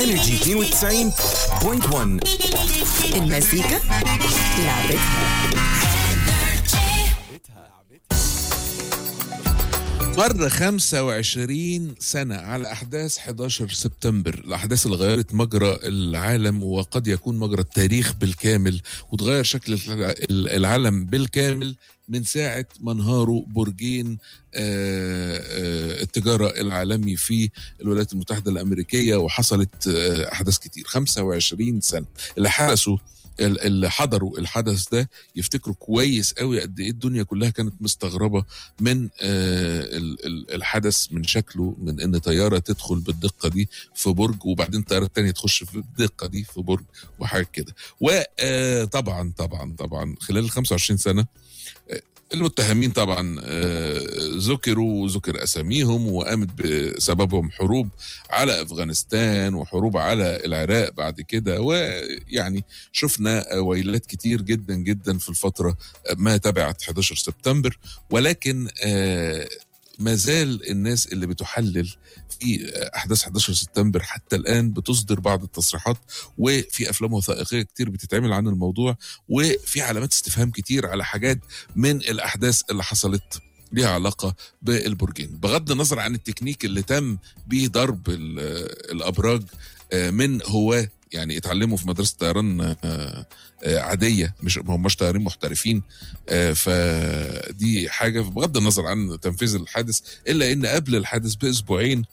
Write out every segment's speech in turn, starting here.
انرجي 92.1 المزيكا لعبتها مر 25 سنة على أحداث 11 سبتمبر الأحداث اللي غيرت مجرى العالم وقد يكون مجرى التاريخ بالكامل وتغير شكل الع- العالم بالكامل من ساعة ما انهاروا برجين آه، آه، التجارة العالمي في الولايات المتحدة الأمريكية وحصلت آه، أحداث كتير 25 سنة اللي حدثوا ال- اللي حضروا الحدث ده يفتكروا كويس قوي قد ايه الدنيا كلها كانت مستغربه من آه، ال- ال- الحدث من شكله من ان طياره تدخل بالدقه دي في برج وبعدين طياره تانية تخش في الدقه دي في برج وحاجه كده وطبعا طبعا طبعا خلال ال 25 سنه آه، المتهمين طبعا آه، ذكروا وذكر اساميهم وقامت بسببهم حروب على افغانستان وحروب على العراق بعد كده ويعني شفنا ويلات كتير جدا جدا في الفتره ما تبعت 11 سبتمبر ولكن آه، ما زال الناس اللي بتحلل في احداث 11 سبتمبر حتى الان بتصدر بعض التصريحات وفي افلام وثائقيه كتير بتتعمل عن الموضوع وفي علامات استفهام كتير على حاجات من الاحداث اللي حصلت ليها علاقه بالبرجين بغض النظر عن التكنيك اللي تم بيه ضرب ال- الابراج آه، من هواه يعني اتعلموا في مدرسه طيران آه، آه، عاديه مش ما هماش طيارين محترفين آه، فدي حاجه بغض النظر عن تنفيذ الحادث الا ان قبل الحادث باسبوعين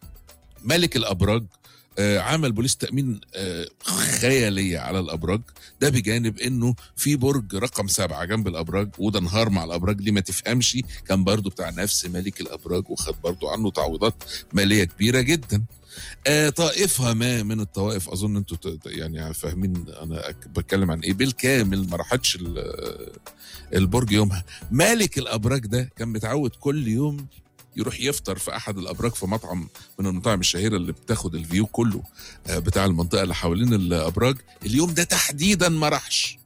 ملك الابراج آه، عمل بوليس تامين آه، خياليه على الابراج ده بجانب انه في برج رقم سبعه جنب الابراج وده انهار مع الابراج دي ما تفهمش كان برضو بتاع نفس ملك الابراج وخد برضو عنه تعويضات ماليه كبيره جدا آه طائفة ما من الطوائف اظن انتوا ت- ت- يعني فاهمين انا أك- بتكلم عن ايه بالكامل ما راحتش ال- البرج يومها مالك الابراج ده كان متعود كل يوم يروح يفطر في احد الابراج في مطعم من المطاعم الشهيره اللي بتاخد الفيو كله آه، بتاع المنطقه اللي حوالين الابراج اليوم ده تحديدا ما راحش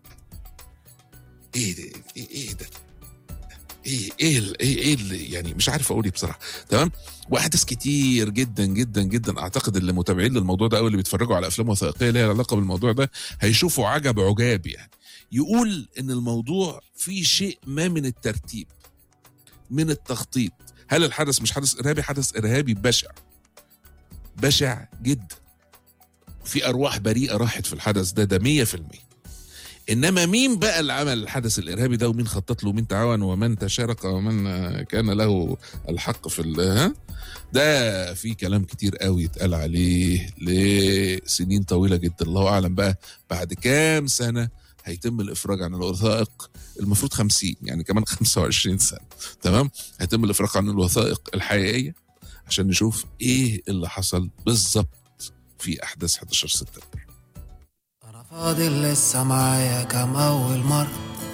ايه ده ايه, إيه ده ايه ايه ال- ايه ايه اللي يعني مش عارف اقول ايه بصراحه تمام واحداث كتير جدا جدا جدا اعتقد اللي متابعين للموضوع ده او اللي بيتفرجوا على افلام وثائقيه ليها علاقه بالموضوع ده هيشوفوا عجب عجاب يعني يقول ان الموضوع فيه شيء ما من الترتيب من التخطيط هل الحدث مش حدث ارهابي حدث ارهابي بشع بشع جدا في ارواح بريئه راحت في الحدث ده ده 100% انما مين بقى اللي عمل الحدث الارهابي ده ومين خطط له ومين تعاون ومن تشارك ومن آه، كان له الحق في ال- ها ده في كلام كتير قوي اتقال عليه لسنين طويله جدا الله اعلم بقى بعد كام سنه هيتم الافراج عن الوثائق المفروض 50 يعني كمان 25 سنه تمام هيتم الافراج عن الوثائق الحقيقيه عشان نشوف ايه اللي حصل بالظبط في احداث 11 سبتمبر انا فاضل لسه معايا كام اول مرة